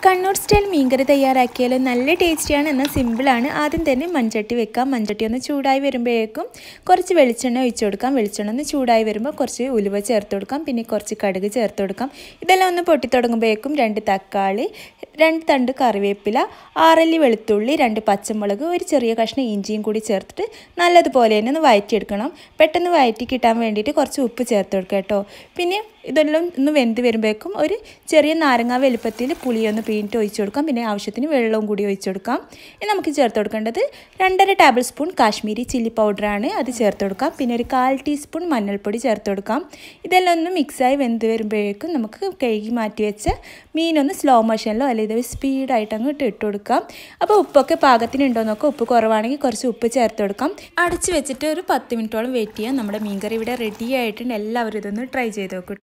Kannur style മീൻകറി തയ്യാറാക്കിയാലും നല്ല ടേസ്റ്റിയാണ് എന്നാൽ സിമ്പിളാണ് ആദ്യം തന്നെ മൺചട്ടി വെക്കാം മൺചട്ടി ഒന്ന് ചൂടായി വരുമ്പോഴേക്കും കുറച്ച് വെളിച്ചെണ്ണ ഒഴിച്ചു കൊടുക്കാം വെളിച്ചെണ്ണ ഒന്ന് ചൂടായി വരുമ്പോൾ കുറച്ച് ഉലുവ ചേർത്ത് കൊടുക്കാം പിന്നെ കുറച്ച് കടുക് ചേർത്ത് കൊടുക്കാം ഇതെല്ലാം ഒന്ന് പൊട്ടിത്തുടങ്ങുമ്പോഴേക്കും രണ്ട് തക്കാളി രണ്ട് തണ്ട് കറിവേപ്പില ആറല്ലി വെളുത്തുള്ളി രണ്ട് പച്ചമുളക് ഒരു ചെറിയ കഷ്ണം ഇഞ്ചിയും കൂടി ചേർത്തിട്ട് നല്ലതുപോലെ തന്നെ ഒന്ന് വഴറ്റിയെടുക്കണം പെട്ടെന്ന് വഴറ്റി കിട്ടാൻ വേണ്ടിയിട്ട് കുറച്ച് ഉപ്പ് ചേർത്ത് കൊടുക്കുക കേട്ടോ പിന്നെ ഇതെല്ലാം ഒന്ന് വെന്ത് വരുമ്പോഴേക്കും ഒരു ചെറിയ നാരങ്ങ വലുപ്പത്തിൽ പുളിയൊന്ന് പിഴിഞ്ഞിട്ട് ഒഴിച്ചു കൊടുക്കാം പിന്നെ ആവശ്യത്തിന് വെള്ളവും കൂടി ഒഴിച്ചു കൊടുക്കാം ഇനി നമുക്ക് ചേർത്ത് കൊടുക്കേണ്ടത് രണ്ടര ടേബിൾ സ്പൂൺ കാശ്മീരി ചില്ലി പൗഡറാണ് അത് ചേർത്ത് കൊടുക്കാം പിന്നെ ഒരു കാൽ ടീസ്പൂൺ മഞ്ഞൾപ്പൊടി ചേർത്ത് കൊടുക്കാം ഇതെല്ലാം ഒന്ന് മിക്സായി വെന്ത് വരുമ്പോഴേക്കും നമുക്ക് കഴുകി മാറ്റി വെച്ച മീനൊന്ന് സ്ലോ മോഷനിലോ അല്ലെങ്കിൽ സ്പീഡായിട്ട് അങ്ങ് ഇട്ട് ഇട്ട് കൊടുക്കാം അപ്പോൾ ഉപ്പൊക്കെ പാകത്തിനുണ്ടോ നോക്കാം ഉപ്പ് കുറവാണെങ്കിൽ കുറച്ച് ഉപ്പ് ചേർത്ത് കൊടുക്കാം അടച്ച് വെച്ചിട്ട് ഒരു പത്ത് മിനിറ്റോളം വെയിറ്റ് ചെയ്യാം നമ്മുടെ മീൻകറി ഇവിടെ റെഡി ആയിട്ടുണ്ട് എല്ലാവരും ഇതൊന്ന് ട്രൈ ചെയ്ത് നോക്കും